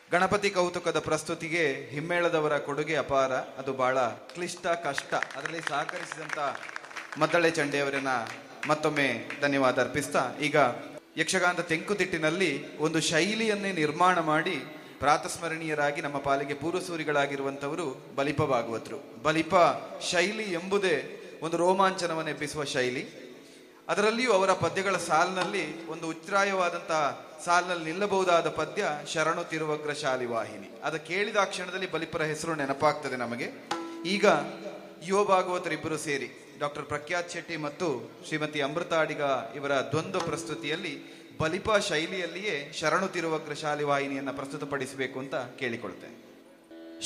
ಗಣಪತಿ ಕೌತುಕದ ಪ್ರಸ್ತುತಿಗೆ ಹಿಮ್ಮೇಳದವರ ಕೊಡುಗೆ ಅಪಾರ ಅದು ಬಹಳ ಕ್ಲಿಷ್ಟ ಕಷ್ಟ ಅದರಲ್ಲಿ ಸಹಕರಿಸಿದಂತ ಮದ್ದಳೆ ಚಂಡೆಯವರನ್ನ ಮತ್ತೊಮ್ಮೆ ಧನ್ಯವಾದ ಅರ್ಪಿಸ್ತಾ ಈಗ ಯಕ್ಷಗಾನದ ತೆಂಕುತಿಟ್ಟಿನಲ್ಲಿ ಒಂದು ಶೈಲಿಯನ್ನೇ ನಿರ್ಮಾಣ ಮಾಡಿ ಪ್ರಾತಸ್ಮರಣೀಯರಾಗಿ ನಮ್ಮ ಪಾಲಿಗೆ ಪೂರ್ವಸೂರಿಗಳಾಗಿರುವಂತವರು ಬಲಿಪ ಭಾಗವತರು ಬಲಿಪ ಶೈಲಿ ಎಂಬುದೇ ಒಂದು ರೋಮಾಂಚನವನ್ನು ಎಬ್ಬಿಸುವ ಶೈಲಿ ಅದರಲ್ಲಿಯೂ ಅವರ ಪದ್ಯಗಳ ಸಾಲಿನಲ್ಲಿ ಒಂದು ಉಚ್ಛ್ರಾಯವಾದಂತಹ ಸಾಲಿನಲ್ಲಿ ನಿಲ್ಲಬಹುದಾದ ಪದ್ಯ ಶರಣು ತಿರುವಗ್ರ ಶಾಲಿವಾಹಿನಿ ಅದ ಕೇಳಿದ ಕ್ಷಣದಲ್ಲಿ ಬಲಿಪರ ಹೆಸರು ನೆನಪಾಗ್ತದೆ ನಮಗೆ ಈಗ ಯುವ ಭಾಗವತರಿಬ್ಬರು ಸೇರಿ ಡಾಕ್ಟರ್ ಪ್ರಖ್ಯಾತ್ ಶೆಟ್ಟಿ ಮತ್ತು ಶ್ರೀಮತಿ ಅಮೃತ ಅಡಿಗ ಇವರ ದ್ವಂದ್ವ ಪ್ರಸ್ತುತಿಯಲ್ಲಿ ಬಲಿಪ ಶೈಲಿಯಲ್ಲಿಯೇ ಶರಣು ತಿರುವಗ್ರ ಶಾಲಿವಾಹಿನಿಯನ್ನ ಪ್ರಸ್ತುತಪಡಿಸಬೇಕು ಅಂತ ಕೇಳಿಕೊಳ್ತೇನೆ